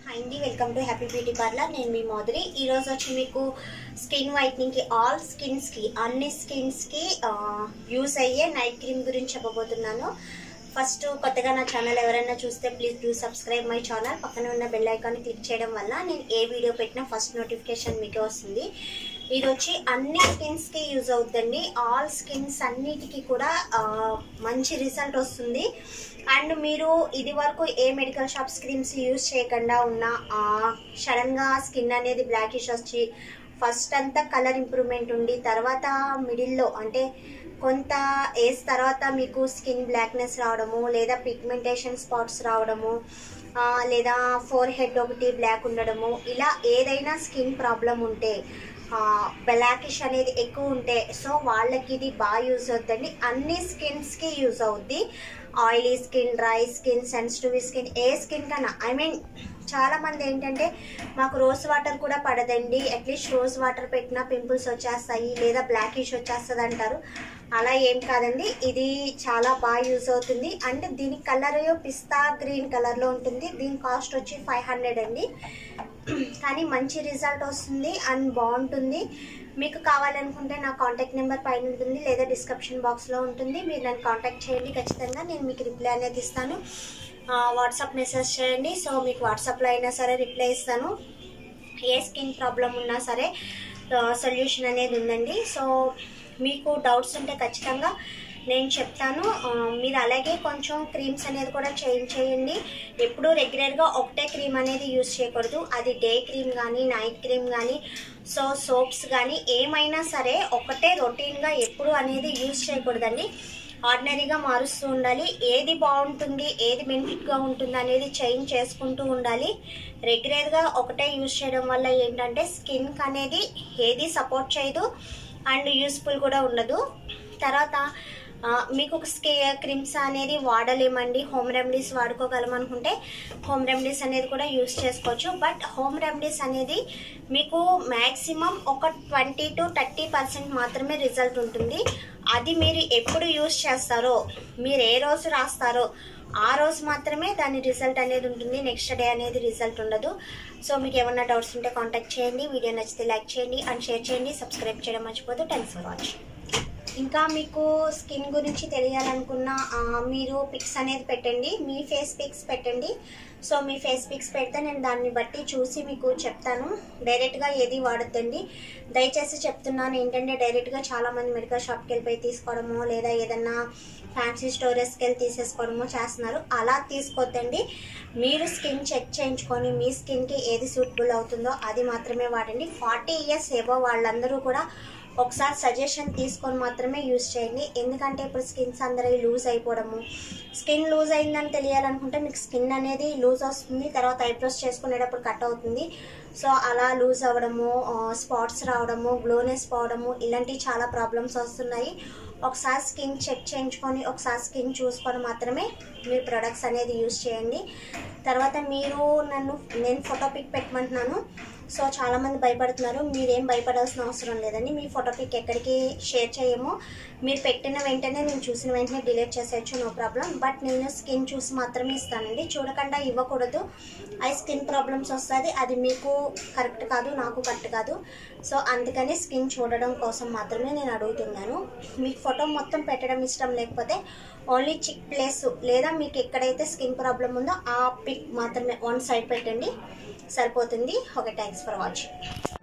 hi అండి welcome to happy beauty parlour నేను మీ మాధురి ఈ రోజు వచ్చి మీకు స్కిన్ వైట్నింగ్ కి ఆల్ స్కిన్స్ కి అన్ని స్కిన్స్ కి యూస్ అయ్యే నైట్ క్రీమ్ గురించి చెప్పబోతున్నాను ఫస్ట్ కొత్తగా నా ఛానల్ ఎవరైనా చూస్తే please do subscribe my channel పక్కన ఉన్న బెల్ ఐకాన్ క్లిక్ చేయడం వల్ల నేను ఏ వీడియో పెట్టినా ఫస్ట్ నోటిఫికేషన్ మీకే వస్తుంది ఇది వచ్చి అన్ని స్కిన్స్ కి యూజ్ అవుతుందండి ఆల్ స్కిన్స్ అన్నిటికీ కూడా ఆ, మంచి రిజల్ట్ వస్తుంది అండ్ మీరు ఇది వరకు ఏ మెడికల్ షాప్స్ క్రీమ్స్ యూజ్ చేయకుండా ఉన్న సడన్ గా స్కిన్ అనేది బ్లాకిష్ వచ్చి ఫస్ట్ అంతా కలర్ ఇంప్రూవ్మెంట్ ఉండి తర్వాత మిడిల్లో అంటే కొంత ఏజ్ తర్వాత మీకు స్కిన్ బ్లాక్నెస్ రావడము లేదా పిగ్మెంటేషన్ స్పాట్స్ రావడము ఆ, లేదా ఫోర్ హెడ్ ఒకటి బ్లాక్ ఉండడము ఇలా ఏదైనా స్కిన్ ప్రాబ్లం ఉంటే బ్లాకిష్ అనేది ఎక్కువ ఉంటే సో వాళ్ళకి ఇది బాగా యూజ్ అవుతుందండి అన్ని స్కిన్స్కి యూజ్ అవుద్ది oily skin dry skin sensitive skin ఏ స్కిన్ కన్నా ఐ మీన్ చాలా మంది ఏంటంటే మాకు రోజ్ వాటర్ కూడా పడదండి అట్లీస్ట్ రోజ్ వాటర్ పెట్టినా పింపుల్స్ వచ్చేస్తాయి లేదా బ్లాకిష్ వచ్చేస్తుంది అంటారు అలా ఏం కాదండి ఇది చాలా బాగా యూజ్ అవుతుంది అండ్ దీని కలర్ పిస్తా గ్రీన్ కలర్లో ఉంటుంది దీని కాస్ట్ వచ్చి ఫైవ్ హండ్రెడ్ అండి కానీ మంచి రిజల్ట్ వస్తుంది అండ్ బాగుంటుంది మీకు కావాలనుకుంటే నా కాంటాక్ట్ నెంబర్ పైన ఉంటుంది లేదా డిస్క్రిప్షన్ బాక్స్లో ఉంటుంది మీరు నన్ను కాంటాక్ట్ చేయండి ఖచ్చితంగా నేను మీకు రిప్లై అనేది ఇస్తాను వాట్సాప్ మెసేజ్ చేయండి సో మీకు వాట్సాప్లో అయినా సరే రిప్లై ఇస్తాను ఏ స్కిన్ ప్రాబ్లం ఉన్నా సరే సొల్యూషన్ అనేది ఉందండి సో మీకు డౌట్స్ ఉంటే ఖచ్చితంగా నేను చెప్తాను ఆ, మీరు అలాగే కొంచెం క్రీమ్స్ అనేది కూడా చేంజ్ చేయండి ఎప్పుడు రెగ్యులర్గా ఒకటే క్రీమ్ అనేది యూస్ చేయకూడదు అది డే క్రీమ్ కానీ నైట్ క్రీమ్ కానీ సో సోప్స్ కానీ ఏమైనా సరే ఒకటే రొటీన్గా ఎప్పుడు అనేది యూస్ చేయకూడదండి ఆర్డినరీగా మారుస్తూ ఉండాలి ఏది బాగుంటుంది ఏది బెనిఫిట్గా ఉంటుంది అనేది చేంజ్ చేసుకుంటూ ఉండాలి రెగ్యులర్గా ఒకటే యూస్ చేయడం వల్ల ఏంటంటే స్కిన్కి అనేది ఏది సపోర్ట్ చేయదు అండ్ యూస్ఫుల్ కూడా ఉండదు తర్వాత ఆ, మీకు ఒక స్కే క్రీమ్స్ అనేది వాడలేమండి హోమ్ రెమెడీస్ వాడుకోగలం అనుకుంటే హోమ్ రెమెడీస్ అనేది కూడా యూస్ చేసుకోవచ్చు బట్ హోమ్ రెమెడీస్ అనేది మీకు మ్యాక్సిమం ఒక ట్వంటీ టు థర్టీ పర్సెంట్ మాత్రమే రిజల్ట్ ఉంటుంది అది మీరు ఎప్పుడు యూస్ చేస్తారో మీరు ఏ రోజు రాస్తారో ఆ రోజు మాత్రమే దాని రిజల్ట్ అనేది ఉంటుంది నెక్స్ట్ డే అనేది రిజల్ట్ ఉండదు సో మీకు ఏమన్నా డౌట్స్ ఉంటే కాంటాక్ట్ చేయండి వీడియో నచ్చితే లైక్ చేయండి అండ్ షేర్ చేయండి సబ్స్క్రైబ్ చేయడం మర్చిపోతే థ్యాంక్స్ ఫర్ వాచింగ్ ఇంకా మీకు స్కిన్ గురించి తెలియాలనుకున్న ఆ, మీరు పిక్స్ అనేది పెట్టండి మీ ఫేస్ పిక్స్ పెట్టండి సో మీ ఫేస్ పిక్స్ పెడితే నేను దాన్ని బట్టి చూసి మీకు చెప్తాను డైరెక్ట్గా ఏది వాడద్దండి దయచేసి చెప్తున్నాను ఏంటంటే డైరెక్ట్గా చాలామంది మెడికల్ షాప్కి వెళ్ళిపోయి తీసుకోవడము లేదా ఏదన్నా ఫ్యాన్సీ స్టోరేజ్కి వెళ్ళి తీసేసుకోవడము చేస్తున్నారు అలా తీసుకోవద్దండి మీరు స్కిన్ చెక్ చేయించుకొని మీ స్కిన్కి ఏది సూటబుల్ అవుతుందో అది మాత్రమే వాడండి ఫార్టీ ఇయర్స్ ఏవో వాళ్ళందరూ కూడా ఒకసారి సజెషన్ తీసుకొని మాత్రమే యూజ్ చేయండి ఎందుకంటే ఇప్పుడు స్కిన్స్ అందరూ లూజ్ అయిపోవడము స్కిన్ లూజ్ అయిందని తెలియాలనుకుంటే మీకు స్కిన్ అనేది లూజ్ వస్తుంది తర్వాత ఐబ్రోస్ చేసుకునేటప్పుడు కట్ అవుతుంది సో అలా లూజ్ అవ్వడము స్పాట్స్ రావడము గ్లోనెస్ పోవడము ఇలాంటివి చాలా ప్రాబ్లమ్స్ వస్తున్నాయి ఒకసారి స్కిన్ చెక్ చేయించుకొని ఒకసారి స్కిన్ చూసుకొని మాత్రమే మీరు ప్రొడక్ట్స్ అనేది యూజ్ చేయండి తర్వాత మీరు నన్ను నేను ఫోటో పిక్ పెట్టమంటున్నాను సో చాలామంది భయపడుతున్నారు మీరేం భయపడాల్సిన అవసరం లేదండి మీ ఫోటో పిక్ ఎక్కడికి షేర్ చేయము మీరు పెట్టిన వెంటనే నేను చూసిన వెంటనే డిలీట్ చేసేయచ్చు నో ప్రాబ్లం బట్ నేను స్కిన్ చూసి మాత్రమే ఇస్తానండి చూడకుండా ఇవ్వకూడదు ఐ స్కిన్ ప్రాబ్లమ్స్ వస్తుంది అది మీకు కరెక్ట్ కాదు నాకు కరెక్ట్ కాదు సో అందుకని స్కిన్ చూడడం కోసం మాత్రమే నేను అడుగుతున్నాను మీకు ఫోటో మొత్తం పెట్టడం ఇష్టం లేకపోతే ఓన్లీ చిక్ ప్లేస్ లేదా మీకు ఎక్కడైతే స్కిన్ ప్రాబ్లం ఉందో ఆ పిక్ మాత్రమే వన్ సైడ్ పెట్టండి సరిపోతుంది ఓకే థ్యాంక్స్ ఫర్ వాచింగ్